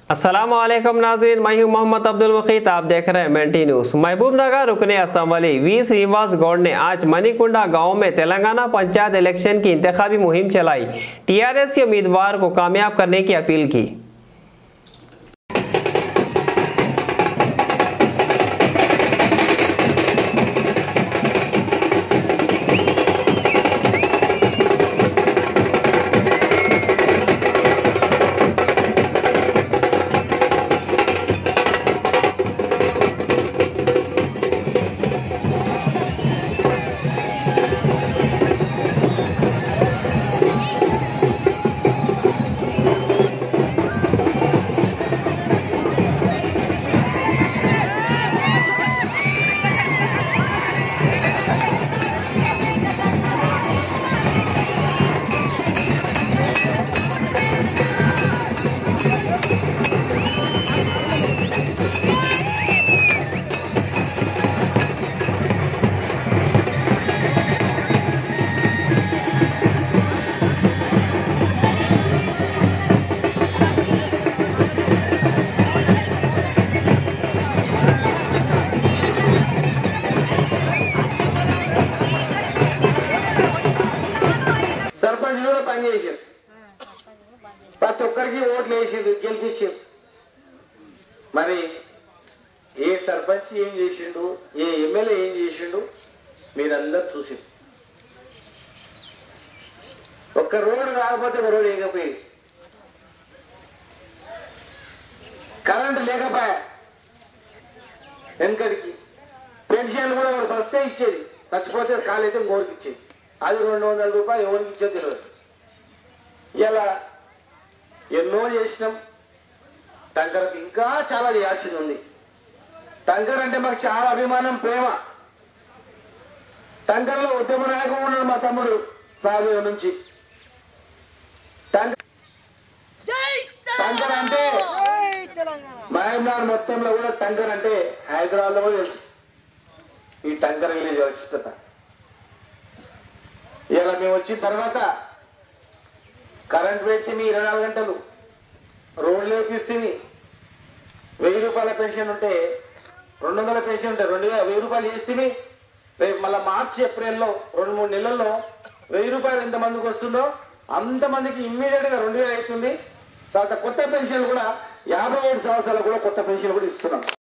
असलम नाजरीन मैं हूं मोहम्मद अब्दुल मुखीत आप देख रहे हैं मेंटी न्यूज़ महबूब नगर रुकने असम्बली वी श्रीनिवास गौड़ ने आज मणिकुंडा गांव में तेलंगाना पंचायत इलेक्शन की इंतखाबी मुहिम चलाई टीआरएस के उम्मीदवार को कामयाब करने की अपील की సర్పంచ్ కూడా పనిచేసారు ప్రతి ఒక్కరికి ఓట్లు వేసిండు గెలిపించారు మరి ఏ సర్పంచ్ ఏం చేసిండు ఏ ఎమ్మెల్యే ఏం చేసిండు మీరందరూ చూసిండు ఒక్క రోడ్డు రాకపోతే ఒక రోడ్డు వేయకపోయింది కరెంటు లేకపోయా వెనకడికి పెన్షన్ కూడా ఒకరు సస్తే ఇచ్చేది చచ్చిపోతే కాలైతే ఇంకోరికి ఇచ్చేది అది రెండు వందల రూపాయలు ఎవరికి ఇచ్చేది తెలియదు ఇలా ఎన్నో చేసినాం టంకర్కి ఇంకా చాలా చేయాల్సింది ఉంది టంకర్ అంటే మాకు చాలా అభిమానం ప్రేమ టంకర్లో ఉద్యమ నాయకుడు ఉన్నాడు మా తమ్ముడు సాగు నుంచి టంకర్ టంకర్ అంటే మహబూబ్నగర్ మొత్తంలో కూడా టంకర్ అంటే హైదరాబాద్ లో కూడా తెలుసు ఈ టంకర్ విలేజ్ విశిష్టత ఇలా మేము వచ్చిన తర్వాత కరెంట్ పెట్టింది ఇరవై నాలుగు గంటలు రోడ్లు వేపిస్తుంది వెయ్యి రూపాయల పెన్షన్ ఉంటే రెండు వందల పెన్షన్ ఉంటే రెండు వేల వెయ్యి రూపాయలు చేస్తుంది రేపు మళ్ళీ మార్చి ఏప్రిల్లో రెండు మూడు నెలల్లో వెయ్యి రూపాయలు ఎంతమందికి వస్తుందో అంతమందికి ఇమ్మీడియట్ గా రెండు వేలు అవుతుంది తర్వాత కొత్త పెన్షన్ కూడా యాభై ఏడు సంవత్సరాలు కూడా కొత్త పెన్షన్ కూడా ఇస్తున్నాం